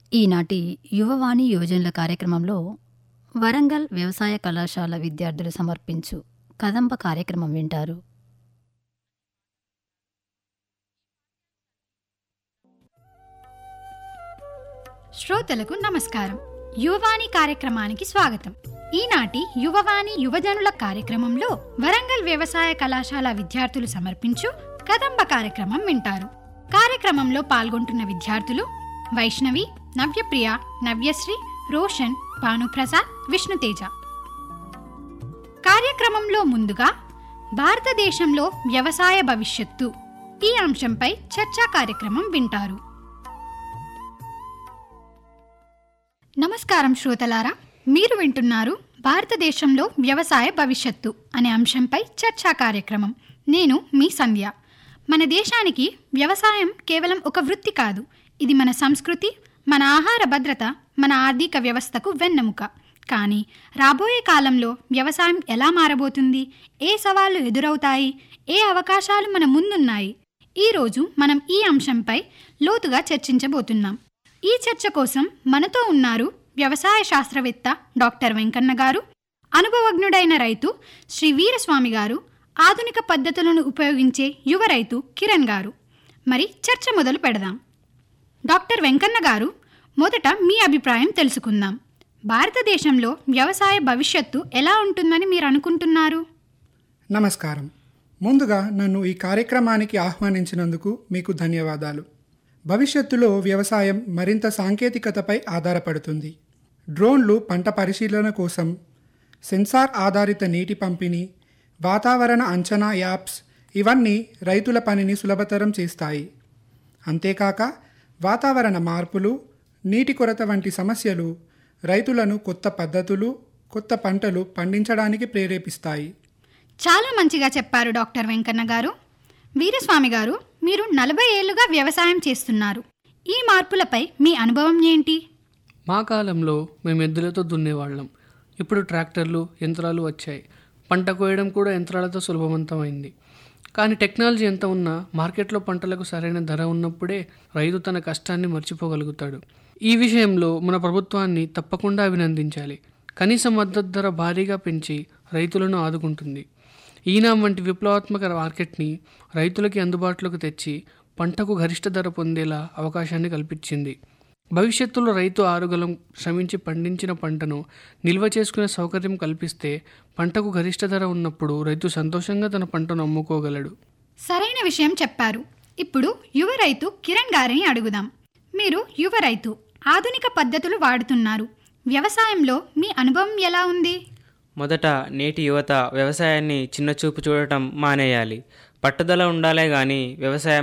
ఈనాటి యువవాణి యువజనుల కార్యక్రమంలో వరంగల్ వ్యవసాయ కళాశాల విద్యార్థులు సమర్పించు కదంబ కార్యక్రమం వింటారు శ్రోతలకు నమస్కారం యువవాణి కార్యక్రమానికి స్వాగతం ఈనాటి యువవాణి యువజనుల కార్యక్రమంలో వరంగల్ వ్యవసాయ కళాశాల విద్యార్థులు సమర్పించు కదంబ కార్యక్రమం వింటారు కార్యక్రమంలో పాల్గొంటున్న విద్యార్థులు వైష్ణవి నవ్యప్రియ నవ్యశ్రీ రోషన్ భానుప్రసాద్ విష్ణుతేజ కార్యక్రమంలో ముందుగా భారతదేశంలో వ్యవసాయ భవిష్యత్తు ఈ అంశంపై చర్చా కార్యక్రమం వింటారు నమస్కారం శ్రోతలారా మీరు వింటున్నారు భారతదేశంలో వ్యవసాయ భవిష్యత్తు అనే అంశంపై చర్చా కార్యక్రమం నేను మీ సంధ్య మన దేశానికి వ్యవసాయం కేవలం ఒక వృత్తి కాదు ఇది మన సంస్కృతి మన ఆహార భద్రత మన ఆర్థిక వ్యవస్థకు వెన్నెముక కానీ రాబోయే కాలంలో వ్యవసాయం ఎలా మారబోతుంది ఏ సవాళ్లు ఎదురవుతాయి ఏ అవకాశాలు మన ముందున్నాయి ఈరోజు మనం ఈ అంశంపై లోతుగా చర్చించబోతున్నాం ఈ చర్చ కోసం మనతో ఉన్నారు వ్యవసాయ శాస్త్రవేత్త డాక్టర్ వెంకన్న గారు అనుభవజ్ఞుడైన రైతు శ్రీ వీరస్వామి గారు ఆధునిక పద్ధతులను ఉపయోగించే యువ రైతు కిరణ్ గారు మరి చర్చ మొదలు పెడదాం డాక్టర్ వెంకన్న గారు మొదట మీ అభిప్రాయం తెలుసుకుందాం భారతదేశంలో వ్యవసాయ భవిష్యత్తు ఎలా ఉంటుందని మీరు అనుకుంటున్నారు నమస్కారం ముందుగా నన్ను ఈ కార్యక్రమానికి ఆహ్వానించినందుకు మీకు ధన్యవాదాలు భవిష్యత్తులో వ్యవసాయం మరింత సాంకేతికతపై ఆధారపడుతుంది డ్రోన్లు పంట పరిశీలన కోసం సెన్సార్ ఆధారిత నీటి పంపిణీ వాతావరణ అంచనా యాప్స్ ఇవన్నీ రైతుల పనిని సులభతరం చేస్తాయి అంతేకాక వాతావరణ మార్పులు నీటి కొరత వంటి సమస్యలు రైతులను కొత్త పద్ధతులు కొత్త పంటలు పండించడానికి ప్రేరేపిస్తాయి చాలా మంచిగా చెప్పారు డాక్టర్ వెంకన్న గారు వీరస్వామి గారు మీరు నలభై ఏళ్లుగా వ్యవసాయం చేస్తున్నారు ఈ మార్పులపై మీ అనుభవం ఏంటి మా కాలంలో మేము ఎద్దులతో దున్నేవాళ్ళం ఇప్పుడు ట్రాక్టర్లు యంత్రాలు వచ్చాయి పంట కోయడం కూడా యంత్రాలతో సులభవంతమైంది కానీ టెక్నాలజీ ఎంత ఉన్నా మార్కెట్లో పంటలకు సరైన ధర ఉన్నప్పుడే రైతు తన కష్టాన్ని మర్చిపోగలుగుతాడు ఈ విషయంలో మన ప్రభుత్వాన్ని తప్పకుండా అభినందించాలి కనీస మద్దతు ధర భారీగా పెంచి రైతులను ఆదుకుంటుంది ఈనాం వంటి విప్లవాత్మక మార్కెట్ని రైతులకి అందుబాటులోకి తెచ్చి పంటకు గరిష్ట ధర పొందేలా అవకాశాన్ని కల్పించింది భవిష్యత్తులో రైతు ఆరుగలం శ్రమించి పండించిన పంటను నిల్వ చేసుకునే సౌకర్యం కల్పిస్తే పంటకు గరిష్ట ధర ఉన్నప్పుడు రైతు సంతోషంగా తన పంటను అమ్ముకోగలడు సరైన విషయం చెప్పారు ఇప్పుడు యువ రైతు కిరణ్ గారిని అడుగుదాం మీరు యువ రైతు ఆధునిక పద్ధతులు వాడుతున్నారు వ్యవసాయంలో మీ అనుభవం ఎలా ఉంది మొదట నేటి యువత వ్యవసాయాన్ని చిన్నచూపు చూడటం మానేయాలి పట్టుదల ఉండాలే గాని వ్యవసాయం